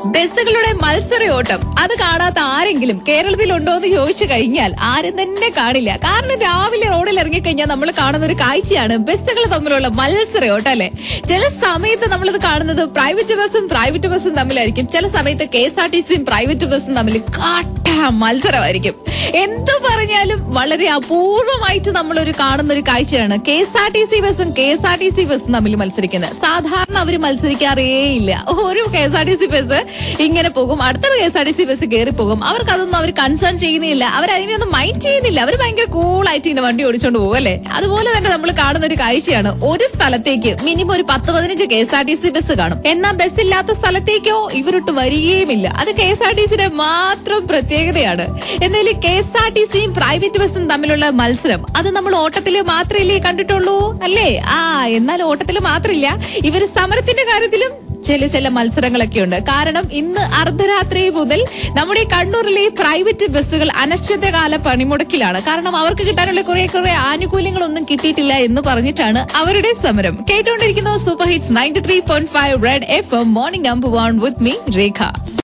ബസ്സുകളുടെ മത്സരയോട്ടം അത് കാണാത്ത ആരെങ്കിലും കേരളത്തിലുണ്ടോ എന്ന് ചോദിച്ചു കഴിഞ്ഞാൽ ആരും തന്നെ കാണില്ല കാരണം രാവിലെ റോഡിൽ ഇറങ്ങിക്കഴിഞ്ഞാൽ നമ്മൾ കാണുന്ന ഒരു കാഴ്ചയാണ് ബസ്സുകൾ തമ്മിലുള്ള മത്സരയോട്ടം അല്ലെ ചില സമയത്ത് നമ്മളിത് കാണുന്നത് പ്രൈവറ്റ് ബസ്സും പ്രൈവറ്റ് ബസ്സും തമ്മിലായിരിക്കും ചില സമയത്ത് കെ എസ് ആർ ടി സിയും പ്രൈവറ്റ് ബസ്സും തമ്മിൽ കാട്ട മത്സരമായിരിക്കും എന്തു പറഞ്ഞാലും വളരെ അപൂർവമായിട്ട് നമ്മളൊരു കാണുന്ന ഒരു കാഴ്ചയാണ് K S R T C ബസ്സും K S R T C ബസ്സും തമ്മിൽ മത്സരിക്കുന്നത് സാധാരണ അവർ മത്സരിക്കാറേ ഇല്ല ഒരു K S R T C bus ഇങ്ങനെ പോകും അടുത്ത K S R T C bus കയറി പോകും അവർക്ക് അതൊന്നും അവർ കൺസേൺ ചെയ്യുന്നില്ല അവർ അതിനൊന്നും മൈൻഡ് ചെയ്യുന്നില്ല അവർ ഭയങ്കര കൂളായിട്ട് ഇങ്ങനെ വണ്ടി ഓടിച്ചോണ്ട് പോകും അല്ലേ അതുപോലെ തന്നെ നമ്മൾ കാണുന്ന ഒരു കാഴ്ചയാണ് ഒരു സ്ഥലത്തേക്ക് മിനിമം ഒരു പത്ത് പതിനഞ്ച് K S R T C bus കാണും എന്നാൽ ബസ് ഇല്ലാത്ത സ്ഥലത്തേക്കോ ഇവരൊട്ട് വരികയുമില്ല അത് കെ എസ് ആർ ടി സിയുടെ മാത്രം പ്രത്യേകതയാണ് എന്നാലും കെ എസ് ആർ ടി സിയും പ്രൈവറ്റ് ബസ്സും തമ്മിലുള്ള മത്സരം അത് നമ്മൾ ഓട്ടത്തില് മാത്രമല്ലേ കണ്ടിട്ടുള്ളൂ അല്ലേ ആ എന്നാൽ ഓട്ടത്തില് മാത്രമില്ല ഇവര് സമരത്തിന്റെ കാര്യത്തിലും ചില ചില മത്സരങ്ങളൊക്കെ ഉണ്ട് കാരണം ഇന്ന് അർദ്ധരാത്രി മുതൽ നമ്മുടെ കണ്ണൂരിലെ പ്രൈവറ്റ് ബസ്സുകൾ അനിശ്ചിതകാല പണിമുടക്കിലാണ് കാരണം അവർക്ക് കിട്ടാനുള്ള കുറെ കുറെ ആനുകൂല്യങ്ങളൊന്നും കിട്ടിയിട്ടില്ല എന്ന് പറഞ്ഞിട്ടാണ് അവരുടെ സമരം കേട്ടുകൊണ്ടിരിക്കുന്നു super hits ninety three point five red F M morning number one with me Rekha